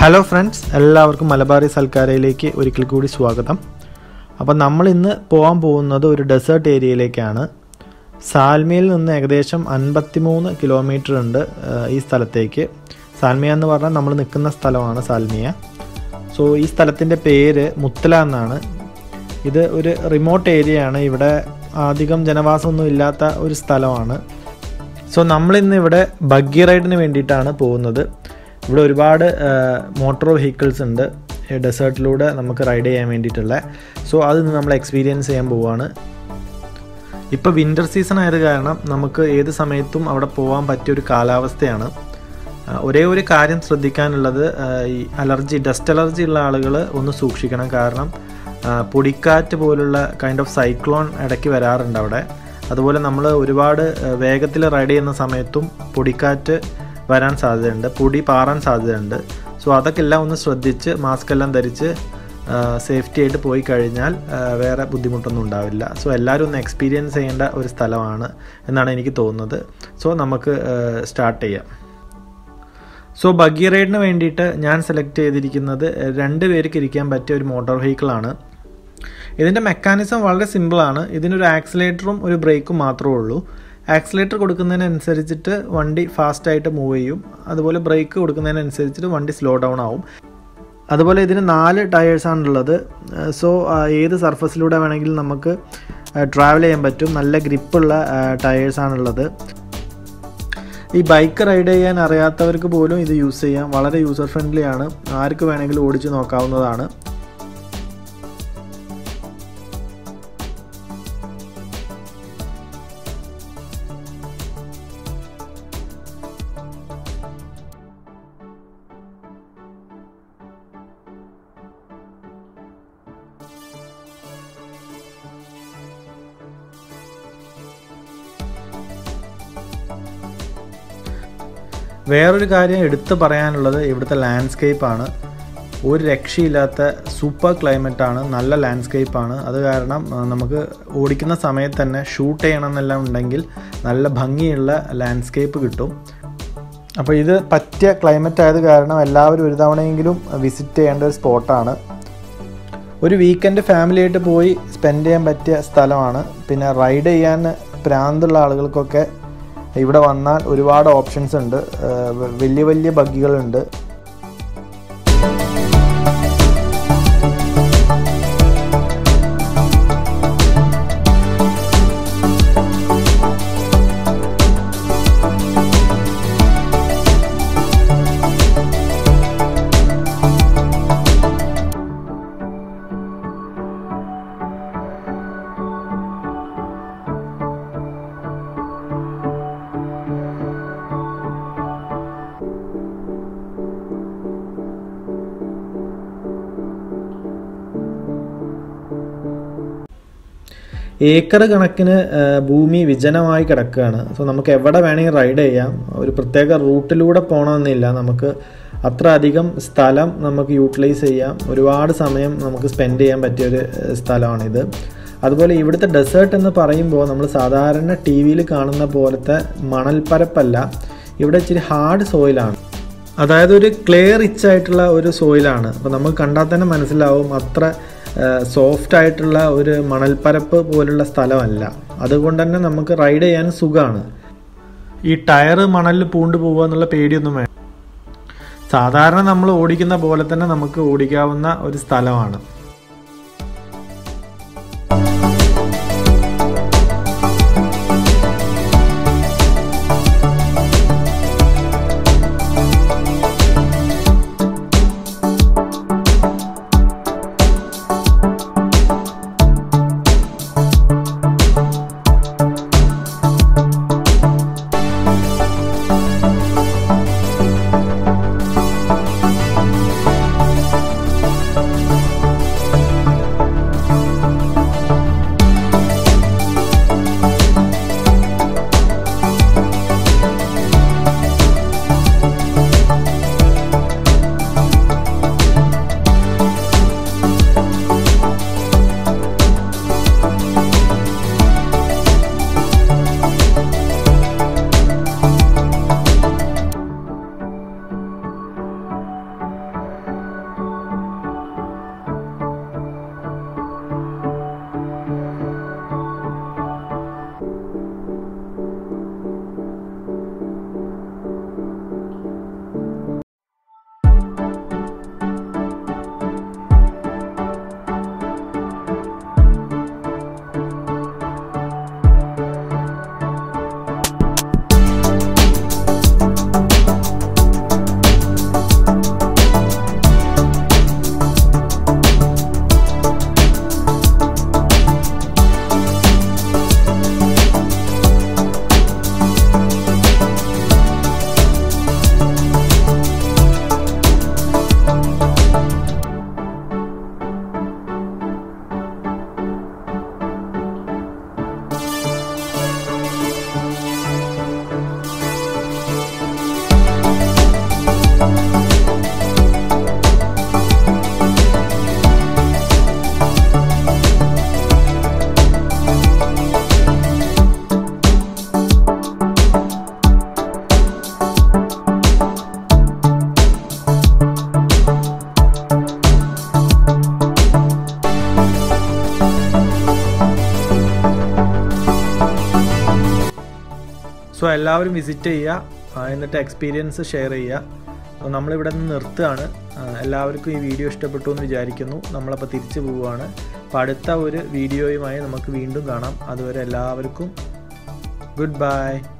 hello friends എല്ലാവർക്കും മലബാറി സൽക്കാരയിലേക്ക് ഒരിക്കൽ കൂടി സ്വാഗതം അപ്പോൾ നമ്മൾ ഇന്ന് പോകാൻ പോകുന്നത് ഒരു ഡെസേർട്ട് ഏരിയയിലേക്കാണ് സാൽമിയയിൽ നിന്ന് ഏകദേശം അൻപത്തിമൂന്ന് കിലോമീറ്റർ ഉണ്ട് ആ, ഈ സ്ഥലത്തേക്ക് സാൽമിയ എന്ന് പറഞ്ഞാൽ നമ്മൾ നിൽക്കുന്ന സ്ഥലമാണ് സാൽമിയ സോ ഈ സ്ഥലത്തിൻ്റെ പേര് മുത്തല എന്നാണ് ഇത് ഒരു റിമോട്ട് ഏരിയയാണ് ഇവിടെ അധികം ജനവാസമൊന്നും ഇല്ലാത്ത ഒരു സ്ഥലമാണ് സോ നമ്മളിന്ന് ഇവിടെ ബഗ്ഗി റൈഡിന് വേണ്ടിയിട്ടാണ് പോകുന്നത് ഇവിടെ ഒരുപാട് മോട്ടോർ വെഹിക്കിൾസ് ഉണ്ട് ഈ ഡെസേർട്ടിലൂടെ നമുക്ക് റൈഡ് ചെയ്യാൻ വേണ്ടിയിട്ടുള്ള സോ അത് ഇന്ന് നമ്മൾ എക്സ്പീരിയൻസ് ചെയ്യാൻ പോവുകയാണ് ഇപ്പോൾ വിൻ്റർ സീസൺ ആയത് കാരണം നമുക്ക് ഏത് സമയത്തും അവിടെ പോകാൻ പറ്റിയ ഒരു കാലാവസ്ഥയാണ് ആ, ഒരേ ഒരു കാര്യം ശ്രദ്ധിക്കാനുള്ളത് ആ, ഈ അലർജി ഡസ്റ്റ് അലർജി ഉള്ള ആളുകൾ ഒന്ന് സൂക്ഷിക്കണം കാരണം ആ, പൊടിക്കാറ്റ് പോലുള്ള കൈൻഡ് ഓഫ് സൈക്ലോൺ ഇടയ്ക്ക് വരാറുണ്ട് അവിടെ അതുപോലെ നമ്മൾ ഒരുപാട് വേഗത്തിൽ റൈഡ് ചെയ്യുന്ന സമയത്തും പൊടിക്കാറ്റ് വരാൻ സാധ്യതയുണ്ട് പൊടി പാറാൻ സാധ്യതയുണ്ട് സോ അതൊക്കെ എല്ലാം ഒന്ന് ശ്രദ്ധിച്ച് മാസ്ക് എല്ലാം ധരിച്ച് സേഫ്റ്റി ആയിട്ട് പോയി കഴിഞ്ഞാൽ ആ, വേറെ ബുദ്ധിമുട്ടൊന്നും ഉണ്ടാവില്ല സോ എല്ലാവരും ഒന്ന് എക്സ്പീരിയൻസ് ചെയ്യേണ്ട ഒരു സ്ഥലമാണ് എന്നാണ് എനിക്ക് തോന്നുന്നത് സോ നമുക്ക് സ്റ്റാർട്ട് ചെയ്യാം സോ ബഗ്ഗി റൈഡിന് വേണ്ടിയിട്ട് ഞാൻ സെലക്ട് ചെയ്തിരിക്കുന്നത് രണ്ട് പേർക്ക് ഇരിക്കാൻ പറ്റിയ ഒരു മോട്ടോർ വെഹിക്കിളാണ് ഇതിൻ്റെ മെക്കാനിസം വളരെ സിമ്പിളാണ് ഇതിനൊരു ആക്സിലേറ്ററും ഒരു ബ്രേക്കും മാത്രമേ ഉള്ളൂ ആക്സിലേറ്റർ കൊടുക്കുന്നതിനനുസരിച്ചിട്ട് വണ്ടി ഫാസ്റ്റായിട്ട് മൂവ് ചെയ്യും അതുപോലെ ബ്രേക്ക് കൊടുക്കുന്നതിനനുസരിച്ചിട്ട് വണ്ടി സ്ലോ ഡൗൺ ആവും അതുപോലെ ഇതിന് നാല് ടയേഴ്സാണുള്ളത് സോ ഏത് സർഫസിലൂടെ വേണമെങ്കിലും നമുക്ക് ട്രാവൽ ചെയ്യാൻ പറ്റും നല്ല ഗ്രിപ്പുള്ള ടയേഴ്സാണുള്ളത് ഈ ബൈക്ക് റൈഡ് ചെയ്യാൻ അറിയാത്തവർക്ക് പോലും ഇത് യൂസ് ചെയ്യാം വളരെ യൂസർ ഫ്രണ്ട്ലി ആണ് ആർക്ക് വേണമെങ്കിലും ഓടിച്ച് നോക്കാവുന്നതാണ് വേറൊരു കാര്യം എടുത്തു പറയാനുള്ളത് ഇവിടുത്തെ ലാൻഡ്സ്കേപ്പാണ് ഒരു രക്ഷയില്ലാത്ത സൂപ്പർ ക്ലൈമറ്റാണ് നല്ല ലാൻഡ്സ്കേപ്പാണ് അത് കാരണം ആ, നമുക്ക് ഓടിക്കുന്ന സമയത്ത് തന്നെ ഷൂട്ട് ചെയ്യണമെന്നെല്ലാം ഉണ്ടെങ്കിൽ നല്ല ഭംഗിയുള്ള ലാൻഡ്സ്കേപ്പ് കിട്ടും അപ്പോൾ ഇത് പറ്റിയ ക്ലൈമറ്റ് ആയത് കാരണം എല്ലാവരും ഒരു തവണയെങ്കിലും വിസിറ്റ് ചെയ്യേണ്ട ഒരു സ്പോട്ടാണ് ഒരു വീക്കെൻഡ് ഫാമിലിയായിട്ട് പോയി സ്പെൻഡ് ചെയ്യാൻ പറ്റിയ സ്ഥലമാണ് പിന്നെ റൈഡ് ചെയ്യാൻ പ്രാന്തുള്ള ആളുകൾക്കൊക്കെ ഇവിടെ വന്നാൽ ഒരുപാട് ഓപ്ഷൻസ് ഉണ്ട് ഏഹ് വലിയ വലിയ ബഗ്ഗികളുണ്ട് ഏക്കർ കണക്കിന് ആ, ഭൂമി വിജനമായി കിടക്കുകയാണ് സോ നമുക്ക് എവിടെ വേണമെങ്കിൽ റൈഡ് ചെയ്യാം ഒരു പ്രത്യേക റൂട്ടിലൂടെ പോകണമെന്നില്ല നമുക്ക് അത്ര അധികം സ്ഥലം നമുക്ക് യൂട്ടിലൈസ് ചെയ്യാം ഒരുപാട് സമയം നമുക്ക് സ്പെൻഡ് ചെയ്യാൻ പറ്റിയൊരു ആ, സ്ഥലമാണിത് അതുപോലെ ഇവിടുത്തെ ഡെസേർട്ട് എന്ന് പറയുമ്പോൾ നമ്മൾ സാധാരണ ടി വിയിൽ കാണുന്ന പോലത്തെ മണൽപ്പരപ്പല്ല ഇവിടെ ഇച്ചിരി ഹാർഡ് സോയിലാണ് അതായത് ഒരു ക്ലേ റിച്ച് ആയിട്ടുള്ള ഒരു സോയിലാണ് അപ്പോൾ നമുക്ക് കണ്ടാൽ തന്നെ മനസ്സിലാവും അത്ര സോഫ്റ്റ് ആയിട്ടുള്ള ഒരു മണൽപ്പരപ്പ് പോലുള്ള സ്ഥലമല്ല അതുകൊണ്ട് തന്നെ നമുക്ക് റൈഡ് ചെയ്യാൻ സുഖമാണ് ഈ ടയർ മണലിൽ പൂണ്ട് പോവുക എന്നുള്ള പേടിയൊന്നും വേണം സാധാരണ നമ്മൾ ഓടിക്കുന്ന പോലെ തന്നെ നമുക്ക് ഓടിക്കാവുന്ന ഒരു സ്ഥലമാണ് സോ എല്ലാവരും വിസിറ്റ് ചെയ്യുക ആ, എന്നിട്ട് എക്സ്പീരിയൻസ് ഷെയർ ചെയ്യുക അപ്പോൾ നമ്മളിവിടെ നിന്ന് നിർത്തുകയാണ് ആ, എല്ലാവർക്കും ഈ വീഡിയോ ഇഷ്ടപ്പെട്ടു എന്ന് വിചാരിക്കുന്നു നമ്മളപ്പോൾ തിരിച്ചു പോവുകയാണ് അപ്പോൾ അടുത്ത ഒരു വീഡിയോയുമായി നമുക്ക് വീണ്ടും കാണാം അതുവരെ എല്ലാവർക്കും ഗുഡ് ബൈ